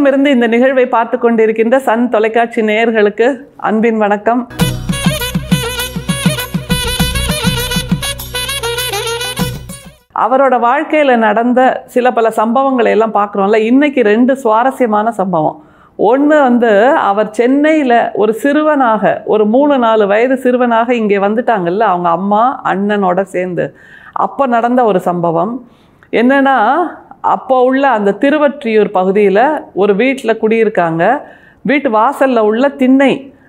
தூரம் இருந்து இந்த நிகழ்வை பார்த்து கொண்டிருக்கின்ற சன் தொலைக்காட்சி நேயர்களுக்கு அன்பின் வணக்கம் அவரோட வாழ்க்கையில நடந்த சில பல சம்பவங்களை எல்லாம் பார்க்குறோம்ல இன்னைக்கு ரெண்டு சுவாரஸ்யமான சம்பவம் ஒன்று வந்து அவர் சென்னையில் ஒரு சிறுவனாக ஒரு மூணு நாலு வயது சிறுவனாக இங்கே வந்துட்டாங்கல்ல அவங்க அம்மா அண்ணனோட சேர்ந்து அப்போ நடந்த ஒரு சம்பவம் என்னன்னா அப்போ உள்ள அந்த திருவற்றியூர் பகுதியில் ஒரு வீட்டில் குடியிருக்காங்க வீட்டு வாசலில் உள்ள திண்ணை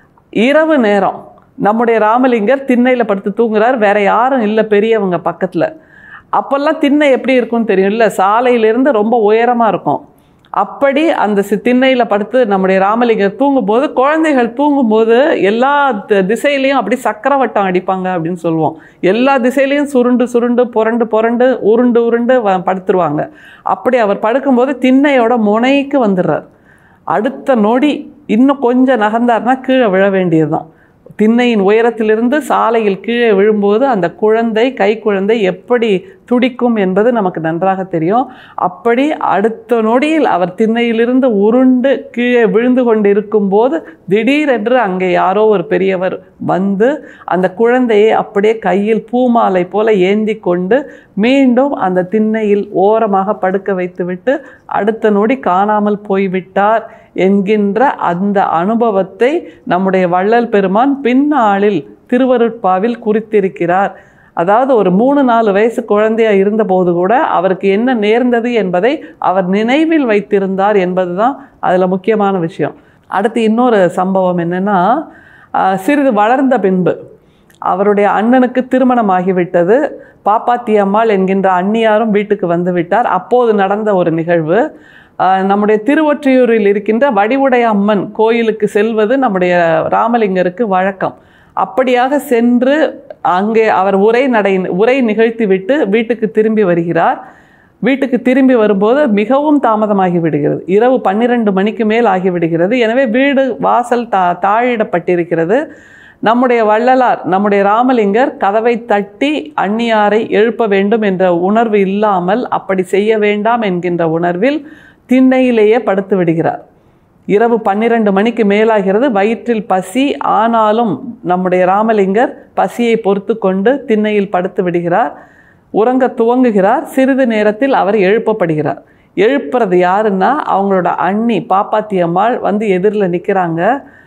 இரவு நேரம் நம்முடைய ராமலிங்கர் திண்ணையில் படுத்து தூங்குறார் வேற யாரும் இல்லை பெரியவங்க பக்கத்தில் அப்போல்லாம் திண்ணை எப்படி இருக்கும்னு தெரியும்ல சாலையிலேருந்து ரொம்ப உயரமாக இருக்கும் அப்படி அந்த சி திண்ணையில் படுத்து நம்முடைய ராமலிங்கர் தூங்கும்போது குழந்தைகள் தூங்கும்போது எல்லா தி- திசையிலையும் அப்படி சக்கரவட்டம் அடிப்பாங்க அப்படின்னு சொல்லுவோம் எல்லா திசையிலையும் சுருண்டு சுருண்டு புரண்டு புரண்டு உருண்டு உருண்டு வ- படுத்துருவாங்க அப்படி அவர் படுக்கும்போது திண்ணையோட முனைக்கு வந்துடுறார் அடுத்த நொடி இன்னும் கொஞ்சம் நகர்ந்தார்னா கீழே விழ வேண்டியதுதான் திண்ணையின் உயரத்திலிருந்து சாலையில் கீழே விழும்போது அந்த குழந்தை கை குழந்தை எப்படி துடிக்கும் என்பது நமக்கு நன்றாக தெரியும் அப்படி அடுத்த நொடியில் அவர் திண்ணையிலிருந்து உருண்டு கீழே விழுந்து கொண்டிருக்கும் போது திடீரென்று அங்கே யாரோ ஒரு பெரியவர் வந்து அந்த குழந்தையை அப்படியே கையில் பூமாலை போல ஏந்தி கொண்டு மீண்டும் அந்த திண்ணையில் ஓரமாக படுக்க வைத்துவிட்டு அடுத்த நொடி காணாமல் போய்விட்டார் என்கின்ற அந்த அனுபவத்தை நம்முடைய வள்ளல் பெருமான் பின்னாளில் திருவருட்பாவில் குறித்திருக்கிறார் அதாவது ஒரு மூணு நாலு வயசு குழந்தையா இருந்தபோது கூட அவருக்கு என்ன நேர்ந்தது என்பதை அவர் நினைவில் வைத்திருந்தார் என்பதுதான் அதில் முக்கியமான விஷயம் அடுத்து இன்னொரு சம்பவம் என்னன்னா ஆஹ், சிறிது வளர்ந்த பின்பு அவருடைய அண்ணனுக்கு திருமணம் ஆகிவிட்டது பாப்பாத்தி அம்மாள் என்கின்ற அண்ணியாரும் வீட்டுக்கு வந்து விட்டார் அப்போது நடந்த ஒரு நிகழ்வு ஆஹ், நம்முடைய திருவொற்றியூரில் இருக்கின்ற வடிவுடைய அம்மன் கோயிலுக்கு செல்வது நம்முடைய ராமலிங்கருக்கு வழக்கம் அப்படியாக சென்று அங்கே அவர் உரை நடை உரை நிகழ்த்திவிட்டு வீட்டுக்கு திரும்பி வருகிறார் வீட்டுக்கு திரும்பி வரும்போது மிகவும் தாமதமாகி விடுகிறது இரவு பன்னிரண்டு மணிக்கு மேல் ஆகிவிடுகிறது எனவே வீடு வாசல் தா தாழிடப்பட்டிருக்கிறது நம்முடைய வள்ளலார் நம்முடைய ராமலிங்கர் கதவை தட்டி அந்நியாரை எழுப்ப வேண்டும் என்ற உணர்வு இல்லாமல் அப்படி செய்ய வேண்டாம் என்கின்ற உணர்வில் திண்ணையிலேயே படுத்து விடுகிறார் இரவு பன்னிரண்டு மணிக்கு மேலாகிறது வயிற்றில் பசி ஆனாலும் நம்முடைய ராமலிங்கர் பசியை பொறுத்து கொண்டு திண்ணையில் படுத்து விடுகிறார் உறங்க துவங்குகிறார் சிறிது நேரத்தில் அவர் எழுப்பப்படுகிறார் எழுப்புறது யாருன்னா அவங்களோட அண்ணி பாப்பாத்தி அம்மாள் வந்து எதிரில் நிற்கிறாங்க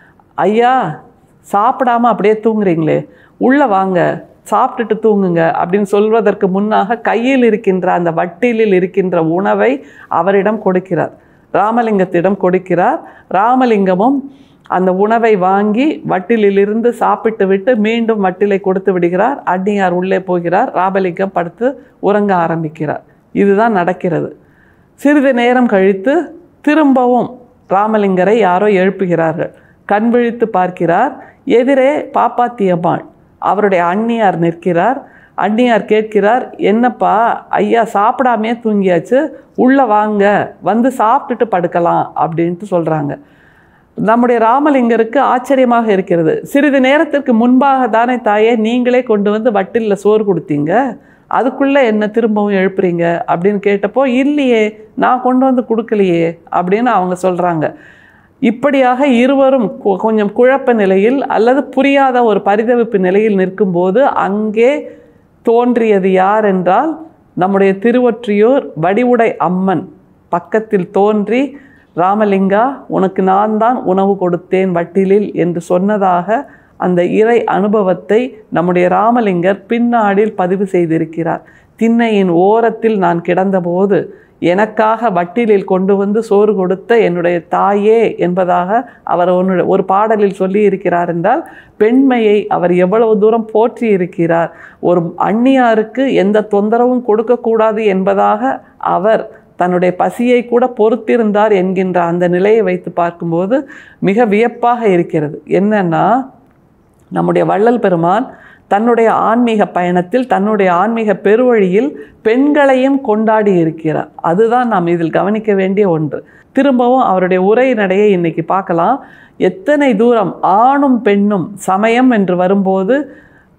ஐயா சாப்பிடாம அப்படியே தூங்குறீங்களே உள்ளே வாங்க சாப்பிட்டுட்டு தூங்குங்க அப்படின்னு சொல்வதற்கு முன்னாக கையில் இருக்கின்ற அந்த வட்டிலில் இருக்கின்ற உணவை அவரிடம் கொடுக்கிறார் ராமலிங்கத்திடம் கொடுக்கிறார் ராமலிங்கமும் அந்த உணவை வாங்கி வட்டிலிலிருந்து சாப்பிட்டு விட்டு மீண்டும் வட்டிலை கொடுத்து விடுகிறார் அண்ணியார் உள்ளே போகிறார் ராமலிங்கம் படுத்து உறங்க ஆரம்பிக்கிறார் இதுதான் நடக்கிறது சிறிது நேரம் கழித்து திரும்பவும் ராமலிங்கரை யாரோ எழுப்புகிறார்கள் கண் விழித்து பார்க்கிறார் எதிரே பாப்பாத்தி அம்மாள் அவருடைய அண்ணியார் நிற்கிறார் அண்ணியார் கேட்கிறார் என்னப்பா ஐயா சாப்பிடாமே தூங்கியாச்சு உள்ளே வாங்க வந்து சாப்பிட்டுட்டு படுக்கலாம் அப்படின்ட்டு சொல்கிறாங்க நம்முடைய ராமலிங்கருக்கு ஆச்சரியமாக இருக்கிறது சிறிது நேரத்திற்கு முன்பாக தானே தாயே நீங்களே கொண்டு வந்து வட்டில்ல சோறு கொடுத்தீங்க அதுக்குள்ளே என்ன திரும்பவும் எழுப்புறீங்க அப்படின்னு கேட்டப்போ இல்லையே நான் கொண்டு வந்து கொடுக்கலையே அப்படின்னு அவங்க சொல்கிறாங்க இப்படியாக இருவரும் கொ- கொஞ்சம் குழப்ப நிலையில் அல்லது புரியாத ஒரு பரிதவிப்பு நிலையில் நிற்கும்போது அங்கே தோன்றியது யார் என்றால் நம்முடைய திருவொற்றியூர் வடிவுடை அம்மன் பக்கத்தில் தோன்றி ராமலிங்கா உனக்கு நான் தான் உணவு கொடுத்தேன் வட்டிலில் என்று சொன்னதாக அந்த இறை அனுபவத்தை நம்முடைய ராமலிங்கர் பின்னாடில் பதிவு செய்திருக்கிறார் திண்ணையின் ஓரத்தில் நான் கிடந்தபோது எனக்காக வட்டிலில் கொண்டு வந்து சோறு கொடுத்த என்னுடைய தாயே என்பதாக அவர் ஒன்னு ஒரு பாடலில் சொல்லி இருக்கிறார் என்றால் பெண்மையை அவர் எவ்வளவு தூரம் போற்றி இருக்கிறார் ஒரு அந்நியாருக்கு எந்த தொந்தரவும் கொடுக்கக்கூடாது என்பதாக அவர் தன்னுடைய பசியை கூட பொறுத்திருந்தார் என்கின்ற அந்த நிலையை வைத்து பார்க்கும்போது மிக வியப்பாக இருக்கிறது என்னன்னா நம்முடைய வள்ளல் பெருமான் தன்னுடைய ஆன்மீக பயணத்தில் தன்னுடைய ஆன்மீக பெருவழியில் பெண்களையும் கொண்டாடி இருக்கிறார் அதுதான் நாம் இதில் கவனிக்க வேண்டிய ஒன்று திரும்பவும் அவருடைய உரை நடையை இன்னைக்கு பார்க்கலாம் எத்தனை தூரம் ஆணும் பெண்ணும் சமயம் என்று வரும்போது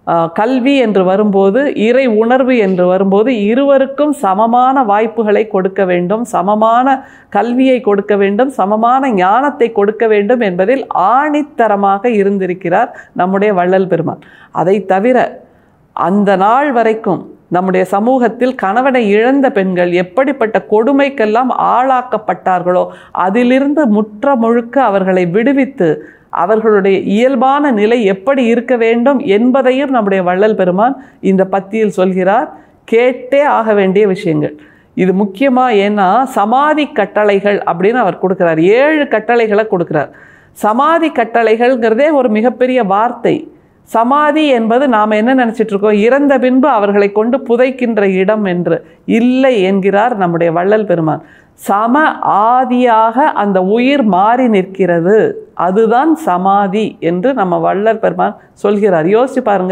ஆஹ், கல்வி என்று வரும்போது இறை உணர்வு என்று வரும்போது இருவருக்கும் சமமான வாய்ப்புகளை கொடுக்க வேண்டும் சமமான கல்வியை கொடுக்க வேண்டும் சமமான ஞானத்தை கொடுக்க வேண்டும் என்பதில் ஆணித்தரமாக இருந்திருக்கிறார் நம்முடைய வள்ளல் பெருமான் அதை தவிர அந்த நாள் வரைக்கும் நம்முடைய சமூகத்தில் கணவனை இழந்த பெண்கள் எப்படிப்பட்ட கொடுமைக்கெல்லாம் ஆளாக்கப்பட்டார்களோ அதிலிருந்து முற்ற முழுக்க அவர்களை விடுவித்து அவர்களுடைய இயல்பான நிலை எப்படி இருக்க வேண்டும் என்பதையும் நம்முடைய வள்ளல் பெருமான் இந்த பத்தியில் சொல்கிறார் கேட்டே ஆக வேண்டிய விஷயங்கள் இது முக்கியமாக ஏன்னா சமாதி கட்டளைகள் அப்படின்னு அவர் கொடுக்குறார் ஏழு கட்டளைகளை கொடுக்குறார் சமாதி கட்டளைகள்ங்கிறதே ஒரு மிகப்பெரிய வார்த்தை சமாதி என்பது நாம் என்ன நினைச்சிட்டு இருக்கோம் இறந்த பின்பு அவர்களை கொண்டு புதைக்கின்ற இடம் என்று இல்லை என்கிறார் நம்முடைய வள்ளல் பெருமான் சம ஆதியாக அந்த உயிர் மாறி நிற்கிறது அதுதான் சமாதி என்று நம்ம வள்ளல் பெருமான் சொல்கிறார் யோசிச்சு பாருங்க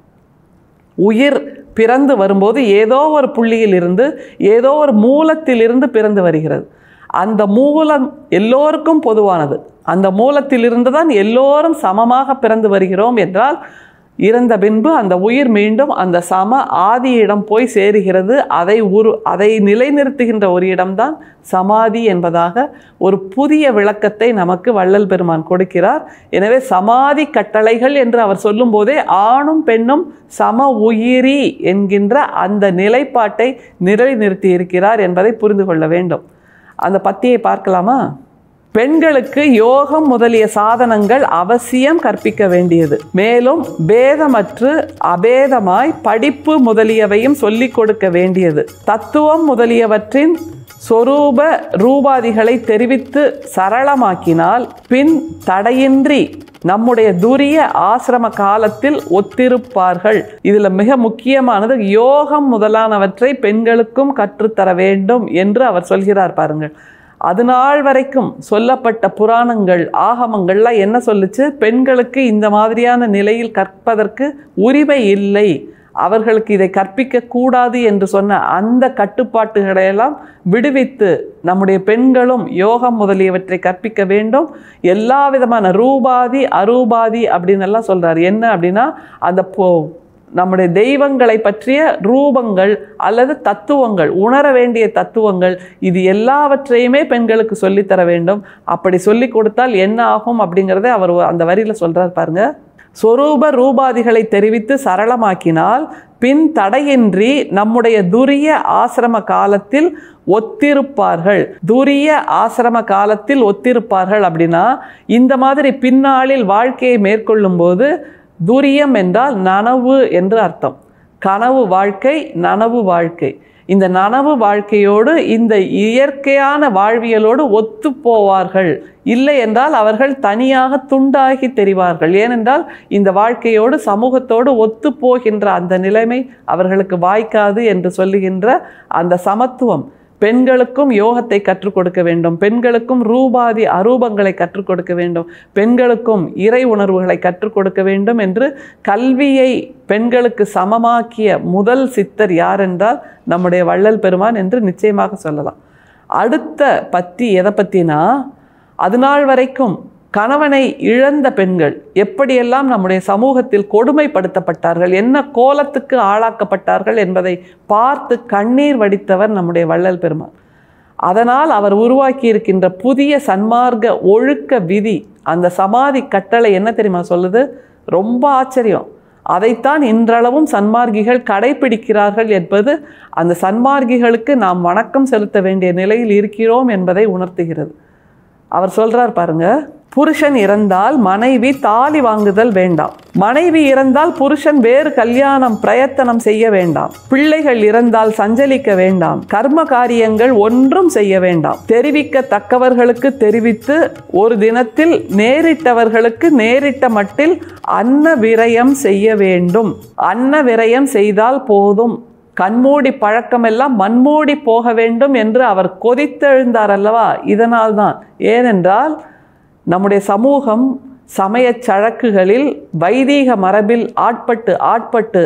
உயிர் பிறந்து வரும்போது ஏதோ ஒரு புள்ளியில் இருந்து ஏதோ ஒரு மூலத்திலிருந்து பிறந்து வருகிறது அந்த மூலம் எல்லோருக்கும் பொதுவானது அந்த மூலத்திலிருந்து தான் எல்லோரும் சமமாக பிறந்து வருகிறோம் என்றால் இறந்த பின்பு அந்த உயிர் மீண்டும் அந்த சம ஆதியிடம் போய் சேருகிறது அதை உரு அதை நிலைநிறுத்துகின்ற ஒரு இடம்தான் சமாதி என்பதாக ஒரு புதிய விளக்கத்தை நமக்கு வள்ளல் பெருமான் கொடுக்கிறார் எனவே சமாதி கட்டளைகள் என்று அவர் சொல்லும்போதே ஆணும் பெண்ணும் சம உயிரி என்கின்ற அந்த நிலைப்பாட்டை நிலைநிறுத்தி இருக்கிறார் என்பதை புரிந்து கொள்ள வேண்டும் அந்த பத்தியை பார்க்கலாமா பெண்களுக்கு யோகம் முதலிய சாதனங்கள் அவசியம் கற்பிக்க வேண்டியது மேலும் பேதமற்று அபேதமாய் படிப்பு முதலியவையும் சொல்லிக் கொடுக்க வேண்டியது தத்துவம் முதலியவற்றின் சொரூப ரூபாதிகளை தெரிவித்து சரளமாக்கினால் பின் தடையின்றி நம்முடைய துரிய ஆசிரம காலத்தில் ஒத்திருப்பார்கள் இதுல மிக முக்கியமானது யோகம் முதலானவற்றை பெண்களுக்கும் கற்றுத்தர வேண்டும் என்று அவர் சொல்கிறார் பாருங்கள் அது நாள் வரைக்கும் சொல்லப்பட்ட புராணங்கள் ஆகமங்கள்லாம் என்ன சொல்லுச்சு பெண்களுக்கு இந்த மாதிரியான நிலையில் கற்பதற்கு உரிமை இல்லை அவர்களுக்கு இதை கற்பிக்க கூடாது என்று சொன்ன அந்த கட்டுப்பாட்டுகளையெல்லாம் விடுவித்து நம்முடைய பெண்களும் யோகம் முதலியவற்றை கற்பிக்க வேண்டும் எல்லா விதமான ரூபாதி அரூபாதி அப்படின்னு எல்லாம் சொல்றாரு என்ன அப்படின்னா அந்த போ நம்முடைய தெய்வங்களை பற்றிய ரூபங்கள் அல்லது தத்துவங்கள் உணர வேண்டிய தத்துவங்கள் இது எல்லாவற்றையுமே பெண்களுக்கு சொல்லித்தர வேண்டும் அப்படி சொல்லி கொடுத்தால் என்ன ஆகும் அப்படிங்கிறத அவர் அந்த வரியில் சொல்றார் பாருங்க சொரூப ரூபாதிகளை தெரிவித்து சரளமாக்கினால் பின் தடையின்றி நம்முடைய துரிய ஆசிரம காலத்தில் ஒத்திருப்பார்கள் துரிய ஆசிரம காலத்தில் ஒத்திருப்பார்கள் அப்படின்னா இந்த மாதிரி பின்னாளில் வாழ்க்கையை மேற்கொள்ளும் போது துரியம் என்றால் நனவு என்று அர்த்தம் கனவு வாழ்க்கை நனவு வாழ்க்கை இந்த நனவு வாழ்க்கையோடு இந்த இயற்கையான வாழ்வியலோடு ஒத்து போவார்கள் இல்லை என்றால் அவர்கள் தனியாக துண்டாகி தெரிவார்கள் ஏனென்றால் இந்த வாழ்க்கையோடு சமூகத்தோடு ஒத்து போகின்ற அந்த நிலைமை அவர்களுக்கு வாய்க்காது என்று சொல்லுகின்ற அந்த சமத்துவம் பெண்களுக்கும் யோகத்தை கற்றுக் கொடுக்க வேண்டும் பெண்களுக்கும் ரூபாதி அரூபங்களை கற்றுக் கொடுக்க வேண்டும் பெண்களுக்கும் இறை உணர்வுகளை கற்றுக் கொடுக்க வேண்டும் என்று கல்வியை பெண்களுக்கு சமமாக்கிய முதல் சித்தர் யார் என்றால் நம்முடைய வள்ளல் பெருமான் என்று நிச்சயமாக சொல்லலாம் அடுத்த பத்தி எதை பற்றினா அது நாள் வரைக்கும் கணவனை இழந்த பெண்கள் எப்படியெல்லாம் நம்முடைய சமூகத்தில் கொடுமைப்படுத்தப்பட்டார்கள் என்ன கோலத்துக்கு ஆளாக்கப்பட்டார்கள் என்பதை பார்த்து கண்ணீர் வடித்தவர் நம்முடைய வள்ளல் பெருமான் அதனால் அவர் உருவாக்கி இருக்கின்ற புதிய சன்மார்க்க ஒழுக்க விதி அந்த சமாதி கட்டளை என்ன தெரியுமா சொல்லுது ரொம்ப ஆச்சரியம் அதைத்தான் இன்றளவும் சன்மார்க்கிகள் கடைபிடிக்கிறார்கள் என்பது அந்த சன்மார்க்கிகளுக்கு நாம் வணக்கம் செலுத்த வேண்டிய நிலையில் இருக்கிறோம் என்பதை உணர்த்துகிறது அவர் சொல்றார் பாருங்க புருஷன் இறந்தால் மனைவி தாலி வாங்குதல் வேண்டாம் மனைவி இறந்தால் புருஷன் வேறு கல்யாணம் பிரயத்தனம் செய்ய வேண்டாம் பிள்ளைகள் இறந்தால் சஞ்சலிக்க வேண்டாம் கர்ம காரியங்கள் ஒன்றும் செய்ய வேண்டாம் தெரிவிக்கத்தக்கவர்களுக்கு தெரிவித்து ஒரு தினத்தில் நேரிட்டவர்களுக்கு நேரிட்ட மட்டில் அன்ன விரயம் செய்ய வேண்டும் அன்ன விரயம் செய்தால் போதும் கண்மூடி பழக்கமெல்லாம் மண்மூடி போக வேண்டும் என்று அவர் கொதித்தெழுந்தார் அல்லவா இதனால்தான் ஏனென்றால் நம்முடைய சமூகம் சமயச் சழக்குகளில் வைதீக மரபில் ஆட்பட்டு ஆட்பட்டு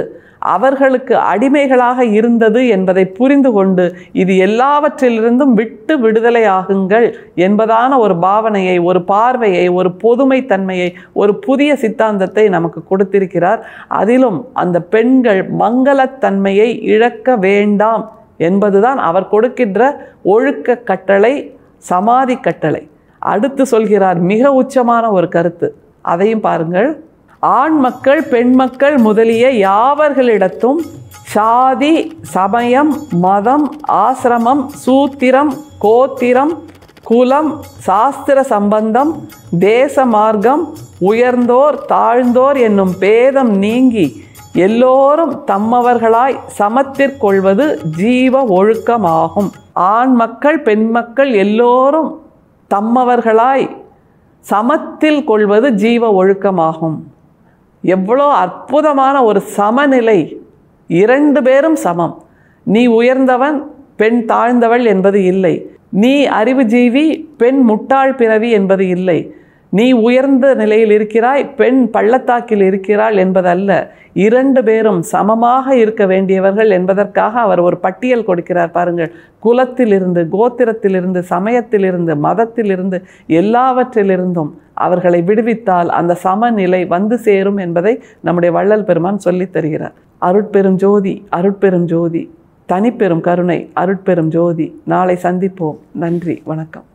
அவர்களுக்கு அடிமைகளாக இருந்தது என்பதை புரிந்து கொண்டு இது எல்லாவற்றிலிருந்தும் விட்டு விடுதலை ஆகுங்கள் என்பதான ஒரு பாவனையை ஒரு பார்வையை ஒரு பொதுமைத்தன்மையை ஒரு புதிய சித்தாந்தத்தை நமக்கு கொடுத்திருக்கிறார் அதிலும் அந்த பெண்கள் மங்களத்தன்மையை இழக்க வேண்டாம் என்பதுதான் அவர் கொடுக்கின்ற ஒழுக்க கட்டளை சமாதி கட்டளை அடுத்து சொல்கிறார் மிக உச்சமான ஒரு கருத்து அதையும் பாருங்கள் ஆண் மக்கள் பெண் மக்கள் முதலிய யாவர்களிடத்தும் சாதி சமயம் மதம் ஆசிரமம் சூத்திரம் கோத்திரம் குலம் சாஸ்திர சம்பந்தம் தேச மார்க்கம் உயர்ந்தோர் தாழ்ந்தோர் என்னும் பேதம் நீங்கி எல்லோரும் தம்மவர்களாய் சமத்திற்கொள்வது ஜீவ ஒழுக்கமாகும் ஆண் மக்கள் பெண் மக்கள் எல்லோரும் தம்மவர்களாய் சமத்தில் கொள்வது ஜீவ ஒழுக்கமாகும் எவ்வளோ அற்புதமான ஒரு சமநிலை இரண்டு பேரும் சமம் நீ உயர்ந்தவன் பெண் தாழ்ந்தவள் என்பது இல்லை நீ அறிவுஜீவி பெண் முட்டாள் பிறவி என்பது இல்லை நீ உயர்ந்த நிலையில் இருக்கிறாய் பெண் பள்ளத்தாக்கில் இருக்கிறாள் என்பதல்ல இரண்டு பேரும் சமமாக இருக்க வேண்டியவர்கள் என்பதற்காக அவர் ஒரு பட்டியல் கொடுக்கிறார் பாருங்கள் குலத்திலிருந்து கோத்திரத்திலிருந்து சமயத்திலிருந்து மதத்திலிருந்து எல்லாவற்றிலிருந்தும் அவர்களை விடுவித்தால் அந்த சமநிலை வந்து சேரும் என்பதை நம்முடைய வள்ளல் பெருமான் சொல்லித் தருகிறார் அருட்பெரும் ஜோதி அருட்பெரும் ஜோதி தனிப்பெரும் கருணை அருட்பெரும் ஜோதி நாளை சந்திப்போம் நன்றி வணக்கம்